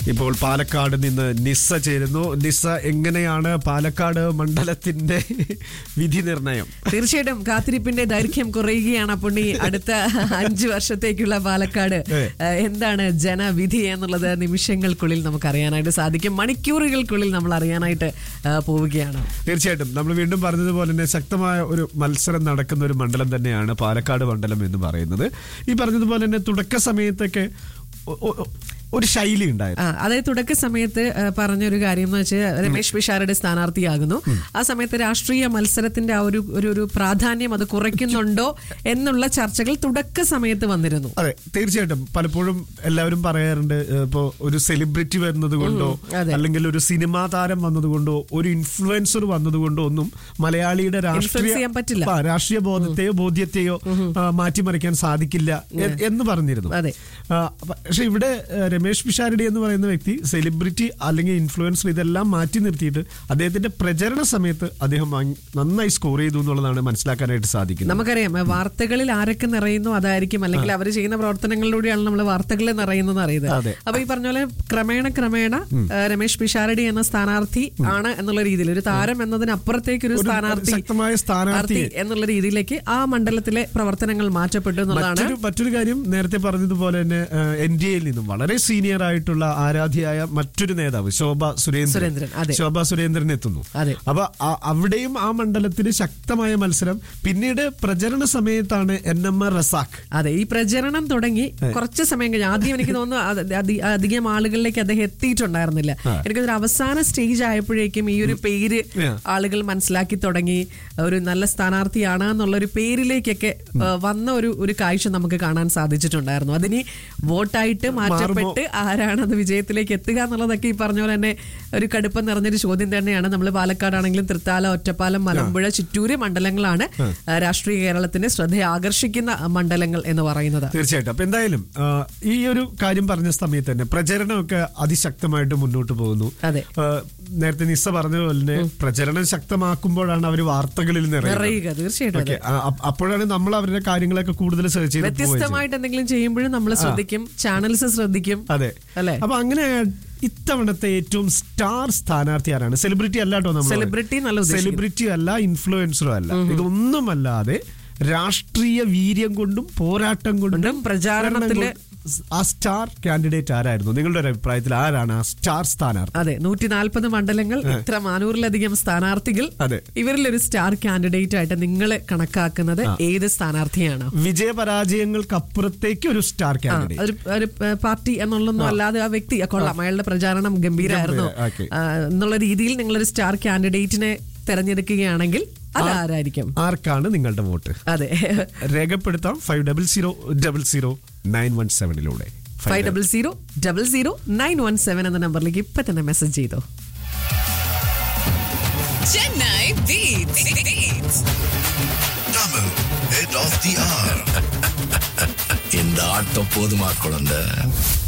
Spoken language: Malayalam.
ഇപ്പോൾ പാലക്കാട് നിന്ന് നിസ്സ ചേരുന്നു നിസ്സ എങ്ങനെയാണ് പാലക്കാട് മണ്ഡലത്തിന്റെ വിധി നിർണയം തീർച്ചയായിട്ടും കാത്തിരിപ്പിന്റെ ദൈർഘ്യം കുറയുകയാണ് അപ്പോൾ ഈ അടുത്ത അഞ്ചു വർഷത്തേക്കുള്ള പാലക്കാട് ഏ. ഏഹ്, എന്താണ് ജനവിധി എന്നുള്ളത് നിമിഷങ്ങൾക്കുള്ളിൽ നമുക്ക് അറിയാനായിട്ട് സാധിക്കും മണിക്കൂറുകൾക്കുള്ളിൽ നമ്മൾ അറിയാനായിട്ട് ഏഹ്, പോവുകയാണ് തീർച്ചയായിട്ടും നമ്മൾ വീണ്ടും പറഞ്ഞതുപോലെ തന്നെ ശക്തമായ ഒരു മത്സരം നടക്കുന്ന ഒരു മണ്ഡലം തന്നെയാണ് പാലക്കാട് മണ്ഡലം എന്ന് പറയുന്നത് ഈ പറഞ്ഞതുപോലെ തന്നെ തുടക്ക സമയത്തൊക്കെ ഒ- ഒ- ഒരു ശൈലി ഉണ്ടായിരുന്നു ആ, അതായത് തുടക്ക സമയത്ത് ആ, പറഞ്ഞൊരു കാര്യം എന്ന് വെച്ചാൽ രമേശ് പിഷാരുടെ സ്ഥാനാർത്ഥിയാകുന്നു ആ സമയത്ത് രാഷ്ട്രീയ മത്സരത്തിന്റെ ആ ഒരു ഒരു ഒരു പ്രാധാന്യം അത് കുറയ്ക്കുന്നുണ്ടോ എന്നുള്ള ചർച്ചകൾ തുടക്ക സമയത്ത് വന്നിരുന്നു അതെ തീർച്ചയായിട്ടും പലപ്പോഴും എല്ലാവരും പറയാറുണ്ട് ഏഹ്, ഇപ്പോ ഒരു സെലിബ്രിറ്റി വരുന്നത് കൊണ്ടോ അതെ. അല്ലെങ്കിൽ ഒരു സിനിമാ താരം വന്നത് കൊണ്ടോ ഒരു ഇൻഫ്ലുവൻസർ വന്നത് കൊണ്ടോ ഒന്നും മലയാളിയുടെ രാഷ്ട്രീയ ചെയ്യാൻ പറ്റില്ല. ആ, രാഷ്ട്രീയ ബോധത്തെയോ ബോധ്യത്തെയോ ആ, മാറ്റിമറിക്കാൻ സാധിക്കില്ല എ- എന്ന് പറഞ്ഞിരുന്നു അതെ. ആ, പക്ഷെ ഇവിടെ ഏഹ്, രമേശ് പിഷാരടി എന്ന് പറയുന്ന വ്യക്തി സെലിബ്രിറ്റി അല്ലെങ്കിൽ ഇൻഫ്ലുവൻസർ ഇതെല്ലാം മാറ്റി നിർത്തിയിട്ട് അദ്ദേഹത്തിന്റെ പ്രചരണ സമയത്ത് അദ്ദേഹം ഭംഗി- നന്നായി സ്കോർ ചെയ്തു എന്നുള്ളതാണ് മനസ്സിലാക്കാനായിട്ട് സാധിക്കുന്നത് നമുക്കറിയാം ഏ, വാർത്തകളിൽ ആരൊക്കെ നിറയുന്നു അതായിരിക്കും അല്ലെങ്കിൽ അവർ ചെയ്യുന്ന പ്രവർത്തനങ്ങളിലൂടെയാണ് നമ്മൾ വാർത്തകളിൽ നിറയുന്നത് അറിയുന്നത് അതെ. അപ്പൊ ഈ പറഞ്ഞ പോലെ ക്രമേണ ക്രമേണ ഏ, രമേശ് പിഷാരടി എന്ന സ്ഥാനാർത്ഥി ആണ് എന്നുള്ള രീതിയിൽ ഒരു താരം എന്നതിനപ്പുറത്തേക്ക് ഒരു ഒരു സ്ഥാനാർത്ഥി ശക്തമായ സ്ഥാനാർത്ഥി സ്ഥാനാർത്ഥി എന്നുള്ള രീതിയിലേക്ക് ആ മണ്ഡലത്തിലെ പ്രവർത്തനങ്ങൾ മാറ്റപ്പെട്ടു എന്നുള്ളതാണ് മറ്റൊരു മറ്റൊരു കാര്യം നേരത്തെ പറഞ്ഞതുപോലെ തന്നെ എൻ ഡി എയിൽ നിന്നും വളരെ സീനിയർ ആയിട്ടുള്ള ആരാധ്യയായ മറ്റൊരു നേതാവ് ശോഭ സുരേന്ദ്രൻ സുരേന്ദ്രൻ, അതെ. ശോഭ സുരേന്ദ്രൻ എത്തുന്നു അതെ. അപ്പൊ ആ- അവിടെയും ആ മണ്ഡലത്തിന് ശക്തമായ മത്സരം പിന്നീട് പ്രചരണ സമയത്താണ് എൻ എം ആർ റസാഖ് അതെ ഈ പ്രചരണം തുടങ്ങി കുറച്ച് സമയം കഴിഞ്ഞ് ആദ്യം എനിക്ക് തോന്നുന്നു അത് അധി- അധികം ആളുകളിലേക്ക് അദ്ദേഹം എത്തിയിട്ടുണ്ടായിരുന്നില്ല എനിക്കൊരു അവസാന സ്റ്റേജ് ആയപ്പോഴേക്കും ഈ ഒരു പേര് Yeah. ആളുകൾ മനസ്സിലാക്കി തുടങ്ങി ഒരു നല്ല സ്ഥാനാർത്ഥിയാണ് എന്നുള്ള ഒരു പേരിലേക്കൊക്കെ ആ, വന്ന ഒരു ഒരു കാഴ്ച നമുക്ക് കാണാൻ സാധിച്ചിട്ടുണ്ടായിരുന്നു അതിനി വോട്ടായിട്ട് മാറ്റപ്പെട്ട് ആരാണ് അത് വിജയത്തിലേക്ക് എത്തുക എന്നുള്ളതൊക്കെ ഈ പറഞ്ഞ പോലെ തന്നെ ഒരു കടുപ്പം നിറഞ്ഞൊരു ചോദ്യം തന്നെയാണ് നമ്മൾ പാലക്കാടാണെങ്കിലും തൃത്താല ഒറ്റപ്പാലം മലമ്പുഴ ചിറ്റൂര് മണ്ഡലങ്ങളാണ് ആ, രാഷ്ട്രീയ കേരളത്തിന്റെ ശ്രദ്ധ ആകർഷിക്കുന്ന മണ്ഡലങ്ങൾ എന്ന് പറയുന്നത് തീർച്ചയായിട്ടും അപ്പൊ എന്തായാലും ആ, ഈ ഒരു കാര്യം പറഞ്ഞ സമയത്ത് തന്നെ പ്രചരണമൊക്കെ അതിശക്തമായിട്ട് മുന്നോട്ട് പോകുന്നു അതെ. ആ, നേരത്തെ നിസ്സ പറഞ്ഞതുപോലെ തന്നെ പ്രചരണം ശക്തമാക്കുമ്പോഴാണ് അവർ വാർത്തകളിൽ നിറയുന്നത് നിറയുക തീർച്ചയായിട്ടും അതെ. ഓക്കെ അപ്പോഴാണ് നമ്മൾ അവരുടെ കാര്യങ്ങളൊക്കെ കൂടുതൽ സെർച്ച് ചെയ്ത് പോവുകയും ചെയ്യുന്നത്. വ്യത്യസ്തമായിട്ട് എന്തെങ്കിലും ചെയ്യുമ്പോഴും നമ്മൾ ശ്രദ്ധിക്കും ചാനൽസ് ശ്രദ്ധിക്കും അതെ അല്ലേ അപ്പൊ അങ്ങനെ ഇത്തവണത്തെ ഏറ്റവും സ്റ്റാർ സ്ഥാനാർത്ഥി ആരാണ് സെലിബ്രിറ്റി അല്ല കേട്ടോ നമ്മൾ Celebrity എന്നല്ല ഉദ്ദേശിക്കുന്നത്. സെലിബ്രിറ്റി അല്ല ഇൻഫ്ലുവൻസറും അല്ല ഇതൊന്നുമല്ലാതെ രാഷ്ട്രീയ വീര്യം കൊണ്ടും പോരാട്ടം കൊണ്ടും കൊണ്ടും പ്രചാരണത്തില് കൊണ്ട് ആ സ്റ്റാർ കാൻഡിഡേറ്റ് ആരായിരുന്നു നിങ്ങളുടെ ഒരു അഭിപ്രായത്തിൽ ആരാണ് ആ സ്റ്റാർ സ്ഥാനാർത്ഥി അതെ നൂറ്റി നാൽപ്പത് മണ്ഡലങ്ങൾ ഇത്ര നാനൂറിലധികം സ്ഥാനാർത്ഥികൾ അതെ. ഇവരിലൊരു സ്റ്റാർ കാൻഡിഡേറ്റ് ആയിട്ട് നിങ്ങൾ കണക്കാക്കുന്നത് ഏത് സ്ഥാനാർത്ഥിയാണ് വിജയ പരാജയങ്ങൾക്കപ്പുറത്തേക്ക് ഒരു സ്റ്റാർ ആ, കാൻഡിഡേറ്റ് ഒരു ഒരു ഏഹ്, പാർട്ടി എന്നുള്ളൊന്നും അല്ലാതെ ആ വ്യക്തി ആ, കൊള്ളാം അയാളുടെ പ്രചാരണം ഗംഭീരമായിരുന്നു ഗംഭീര, ഓക്കേ. ആ, എന്നുള്ള രീതിയിൽ നിങ്ങളൊരു സ്റ്റാർ കാൻഡിഡേറ്റിനെ തെരഞ്ഞെടുക്കുകയാണെങ്കിൽ അതാരായിരിക്കും ആർക്കാണ് നിങ്ങളുടെ വോട്ട് അതെ രേഖപ്പെടുത്താം five double zero double zero nine one സെവനിലൂടെ five double zero double zero nine one seven എന്ന നമ്പറിലേക്ക് ഇപ്പൊ തന്നെ മെസ്സേജ് ചെയ്തോ Chennai Beats. Beats. Tamil, head of the hour. இந்த ஆட்டம் போதுமா குழந்தை